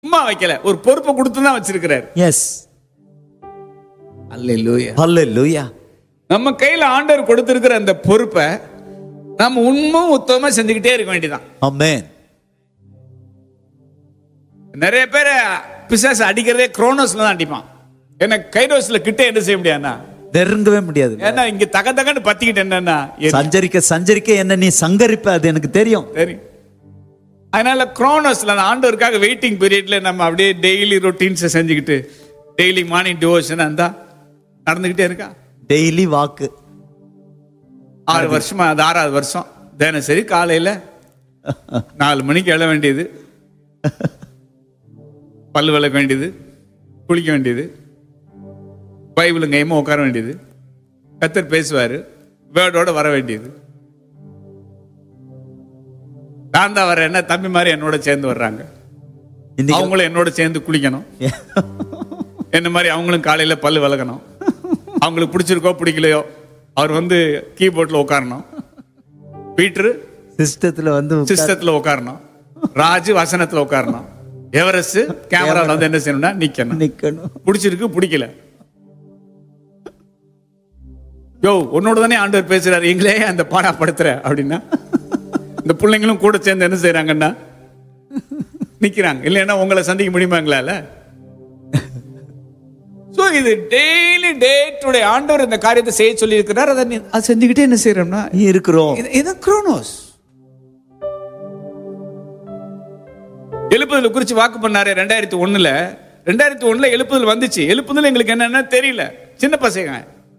சும்மா வைக்கல ஒரு பொறுப்பை கொடுத்து தான் வச்சிருக்கிறார் எஸ் அல்லேலூயா ஹalleluya நம்ம கையில ஆண்டவர் கொடுத்திருக்கிற அந்த பொறுப்பை நம்ம உண்மும் உத்தமமா செஞ்சுக்கிட்டே இருக்க வேண்டியதான் ஆமென் நிறைய பேர் பிசாசு அடிக்கிறதே குரோனோஸ்ல தான் அடிப்பான் ஏன்னா கைரோஸ்ல கிட்ட என்ன செய்ய முடியாதுன்னா நெருங்கவே முடியாது ஏன்னா இங்க தக தகன்னு பத்திக்கிட்டு என்னன்னா எரி- சஞ்சரிக்க சஞ்சரிக்க என்ன நீ சங்கரிப்ப அது எனக்கு தெரியும் தெரியும் அதனால குரோனோஸ்ல அந்த ஆண்டவருக்காக வெயிட்டிங் பீரியட்ல நம்ம அப்படியே டெய்லி ரொட்டீன்ஸை செஞ்சுக்கிட்டு டெய்லி மார்னிங் டிவோஷன் இருந்தா நடந்துகிட்டே இருக்கா டெய்லி வாக்கு ஆறு வருஷமா அது ஆறாவது வருஷம் தினசரி காலையில நாலு மணிக்கு எழ வேண்டியது பல்லு விளக்க வேண்டியது குளிக்க வேண்டியது பைபிளுங்க கையமா உட்கார வேண்டியது கத்தர் பேசுவாரு வேர்டோட வர வேண்டியது நான் தான் வரேன் என்ன தம்பி மாதிரி என்னோட சேர்ந்து வர்றாங்க இன்னைக்கு அவங்களும் என்னோட சேர்ந்து குளிக்கணும் என்ன மாதிரி அவங்களும் காலையில பல்லு விளக்கணும் அவங்களுக்கு பிடிச்சிருக்கோ பிடிக்கலையோ அவர் வந்து கீபோர்ட்ல உட்காரணும் பீட்ரு சிஸ்டத்துல வந்து உட்கார்- சிஸ்டத்துல உட்காரணும் ராஜு வசனத்துல உட்காரணும் எவரெஸ்ட் கேமரால வந்து என்ன செய்யணும்னா நிக்கணும் நிக்கணும் பிடிச்சிருக்கு பிடிக்கல யோ உன்னோட தானே ஆண்டவர் பேசுறாரு எங்களே அந்த பாடா படுத்துற அப்படின்னா இந்த பிள்ளைங்களும் கூட சேர்ந்து என்ன செய்றாங்கன்னா நிக்கிறாங்க இல்லைன்னா உங்களை சந்திக்க முடியுமா எங்களால சோ இது டெய்லி டே டு டே ஆண்டவர் இந்த காரியத்தை செய்ய சொல்லி இருக்கிறார் அதை நீ- அதை செஞ்சுக்கிட்டே என்ன செய்யறோம்னா இருக்கிறோம் இது- இது குரோனோஸ் எழுப்புதல் குறிச்சு வாக்கு பண்ணாரு ரெண்டாயிரத்தி ஒண்ணுல ரெண்டாயிரத்தி ஒண்ணுல எழுப்புதல் வந்துச்சு எழுப்புதல் எங்களுக்கு என்னன்னா தெரியல சின்ன பசங்க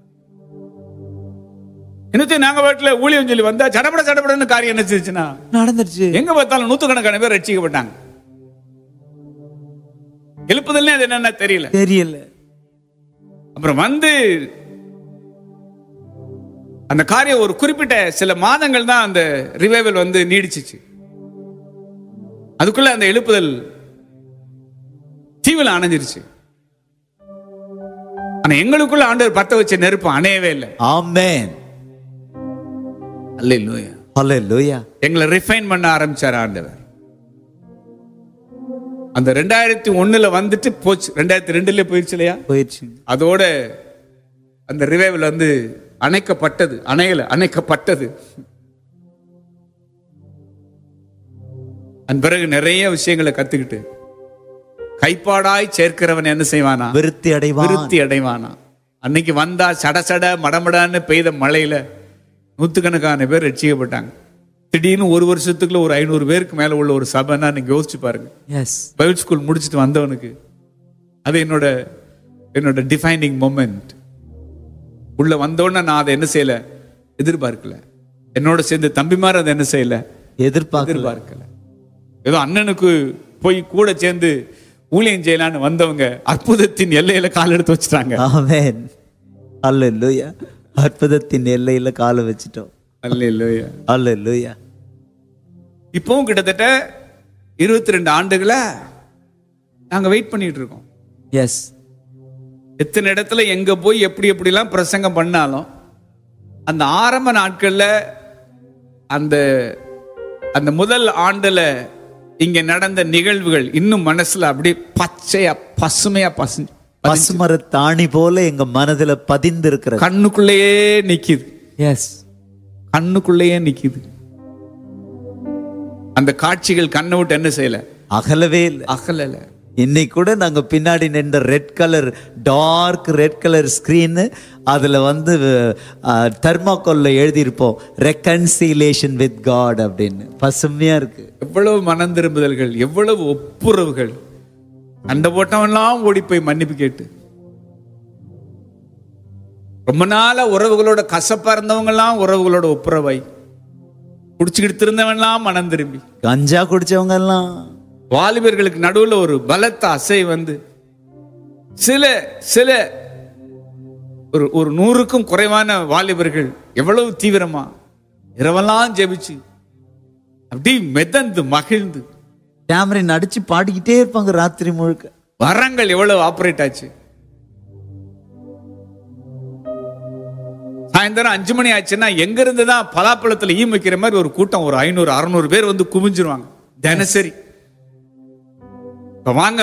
இன்னும் நாங்க வீட்டுல ஊழியம் சொல்லி வந்தா சடபட சடபடன்னு காரியம் என்ன செஞ்சுச்சுன்னா நடந்துருச்சு எங்க பார்த்தாலும் நூத்துக்கணக்கான பேர் ரட்சிக்கப்பட்டாங்க எழுப்புதல்னே அது என்னன்னா தெரியல தெரியல அப்புறம் வந்து அந்த காரியம் ஒரு குறிப்பிட்ட சில மாதங்கள் தான் அந்த ரிவைவல் வந்து நீடிச்சிச்சு அதுக்குள்ள அந்த எழுப்புதல் தீவில் அணைஞ்சிருச்சு ஆனா எங்களுக்குள்ள ஆண்டவர் பத்த வச்ச நெருப்பு அணையவே இல்லை ஆமென் அல்லேலூயா ஹalleluya எங்களை ரிஃபைன் பண்ண ஆரம்பிச்சார் ஆண்டவர் அந்த ரெண்டாயிரத்தி ஒண்ணுல வந்துட்டு போச்சு ரெண்டாயிரத்தி ரெண்டுல போயிடுச்சு இல்லையா போயிடுச்சு அதோட அந்த ரிவைவல் வந்து அணைக்கப்பட்டது அணையல அணைக்கப்பட்டது அதன் பிறகு நிறைய விஷயங்களை கத்துக்கிட்டு கைப்பாடாய் சேர்க்கிறவன் என்ன செய்வானா விருத்தி அடைவான் விருத்தி அடைவானா அன்னைக்கு வந்தா சட சட மடமடான்னு பெய்த மழையில நூத்துக்கணக்கான பேர் ரட்சிக்கப்பட்டாங்க திடீர்னு ஒரு வருஷத்துக்குள்ள ஒரு ஐநூறு பேருக்கு மேல உள்ள ஒரு சபைன்னா நீங்க யோசிச்சு பாருங்க எஸ் பைபிள் ஸ்கூல் முடிச்சுட்டு வந்தவனுக்கு அது என்னோட என்னோட டிஃபைனிங் மொமெண்ட் உள்ள வந்தோடனே நான் அதை என்ன செய்யல எதிர்பார்க்கல என்னோட சேர்ந்து தம்பிமார் அதை என்ன செய்யல எதிர்பார்க்கல எதிர்பார்க்கல ஏதோ அண்ணனுக்கு போய் கூட சேர்ந்து ஊழியம் செய்யலான்னு வந்தவங்க அற்புதத்தின் எல்லையில கால் எடுத்து வச்சுட்டாங்க ஆமென் ஹalleluya அற்புதத்தின் எல்லையில காலை வச்சிட்டோம் அல்லேலூயா ஹalleluya இப்பவும் கிட்டத்தட்ட இருபத்தி ரெண்டு ஆண்டுகளா நாங்க வெயிட் பண்ணிட்டு இருக்கோம் எஸ் எத்தனை இடத்துல எங்க போய் எப்படி எப்படிலாம் பிரசங்கம் பண்ணாலும் அந்த ஆரம்ப நாட்கள்ல அந்த அந்த முதல் ஆண்டுல இங்க நடந்த நிகழ்வுகள் இன்னும் மனசுல அப்படியே பச்சையா பசுமையா பசு பசுமர தாணி போல எங்க மனதுல பதிந்து இருக்கிறது கண்ணுக்குள்ளேயே நிக்குது எஸ் கண்ணுக்குள்ளேயே நிக்குது அந்த காட்சிகள் கண்ணை விட்டு என்ன செய்யல அகலவே இல்லை அகலல இன்னைக்கு கூட நாங்க பின்னாடி நின்ற red colour dark red colour screen அதுல வந்து தெர்மாக்கோல்ல எழுதியிருப்போம் ரெக்கன்சிலேஷன் வித் காட் அப்படின்னு பசுமையா இருக்கு எவ்வளவு மனம் திரும்புதல்கள் எவ்வளவு ஒப்புரவுகள் அந்த போட்டவன்லாம் ஓடி போய் மன்னிப்பு கேட்டு ரொம்ப நாளா உறவுகளோட கசப்பா இருந்தவங்க எல்லாம் உறவுகளோட ஒப்புரவாய் குடிச்சுக்கிட்டு இருந்தவன்லாம் மனம் திரும்பி கஞ்சா குடிச்சவங்க எல்லாம் வாலிபர்களுக்கு நடுவுல ஒரு பலத்த அசை வந்து சில சில ஒரு ஒரு நூறுக்கும் குறைவான வாலிபர்கள் எவ்வளவு தீவிரமா இரவெல்லாம் ஜெபிச்சு அப்படி மிதந்து மகிழ்ந்து டேமரின் அடிச்சு பாடிக்கிட்டே இருப்பாங்க ராத்திரி முழுக்க வரங்கள் எவ்வளவு ஆபரேட் ஆச்சு சாயந்தரம் அஞ்சு மணி ஆச்சுன்னா எங்க இருந்து தான் பலாப்பழத்துல ஈ வைக்கிற மாதிரி ஒரு கூட்டம் ஒரு ஐநூறு அறுநூறு பேர் வந்து குமிஞ்சிருவாங்க தினசரி இப்ப வாங்க